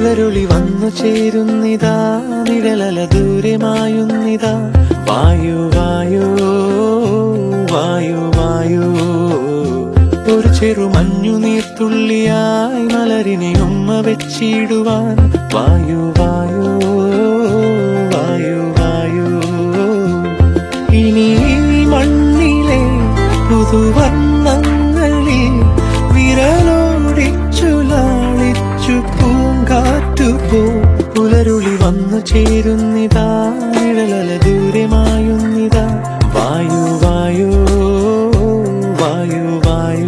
പുലരുളി വന്നു ചേരുന്നിതാ നിഴലല ദൂരെ മായുന്നിതാ വായു വായു വായു വായു ഒരു ചെറു മഞ്ഞു നീർത്തുള്ളിയായി മലരിനെ ഉമ്മ വെച്ചിടുവാൻ വായു വായു വായു വായു ഇനി ഈ മണ്ണിലെ പുതുവർണ്ണങ്ങളിൽ വിരലോടിച്ചു ലാളിച്ചു പൂങ്കാറ്റുപോ പുലരുളി വന്നു ചേരുന്നിതാ നിഴലല ദൂരെ മായുന്നിതാ വായു വായു വായു വായു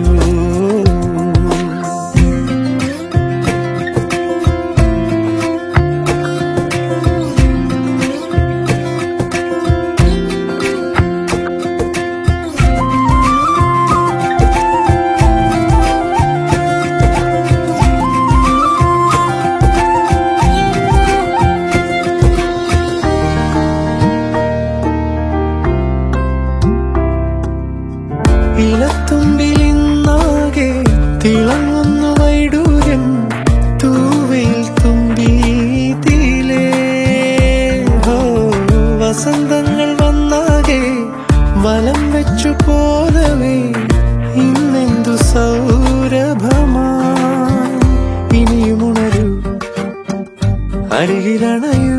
ഇലത്തുമ്പിലിന്നാകെ തിളങ്ങുന്നു വൈഡൂര്യം തൂവയിൽ തുമ്പീതിയിലേ ഹോ വസന്തങ്ങൾ വന്നാകെ വലം വെച്ചു പോലവേ ഇന്നെന്തു സൗരഭമാ ഇനിയുമുണരൂ അരികിലണയൂ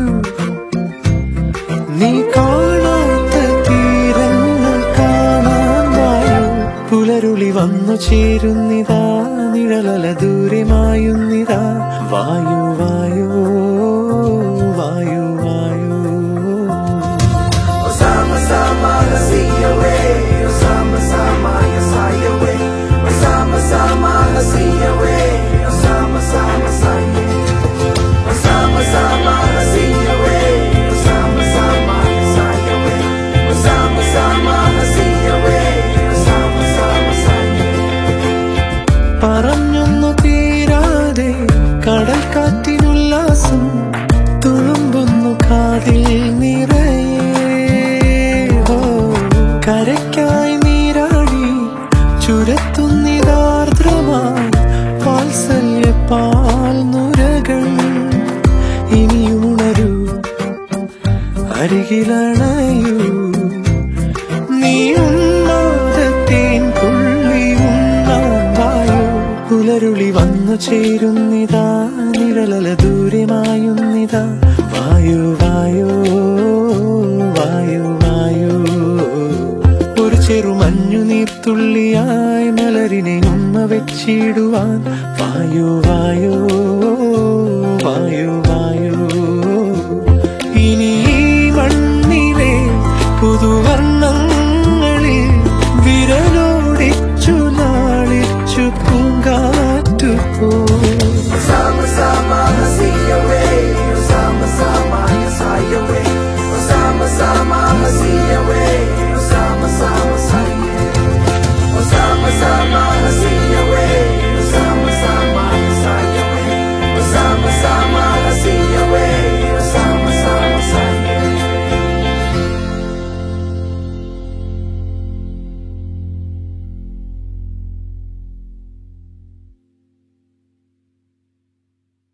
നീ കാണാത്ത തീരങ്ങൾ കാണാൻ വായു പുലരുളി വന്നു ചേരുന്നിതാ നിഴലല ദൂരെ മായുന്നിതാ വായു വായു വായു വായു Osama sama hasiyawe Osama sama yasayawe Osama sama hasiyawe Osama sama saye Osama sama hasiyawe Osama sama yasayawe Osama sama hasiyawe Osama sama saye പറഞ്ഞൊന്നു തീരാതെ കടൽ കാറ്റിനുല്ലാസം തുളുമ്പുന്നു കാതിൽ നിറയെ ഓ, കരയ്ക്കായി നീരാടി ചുരത്തുന്നിതാർദ്രമായി വാത്സല്യ പാൽ നുരകൾ ഇനിയുണരൂ അരികിലണയൂ നീ ഉന്മാദത്തേൻ തുള്ളി ഉണ്ണാൻ വായു പുലരുളി വന്നു ചേരുന്നിതാ നിഴലല ദൂരെ മായുന്നിതാ വായു വായു വായു വായു ഒരു ചെറു മഞ്ഞു നീർത്തുള്ളിയായി മലരിനെ ഉമ്മ വെച്ചിടുവാൻ വായു വായു വായു വായു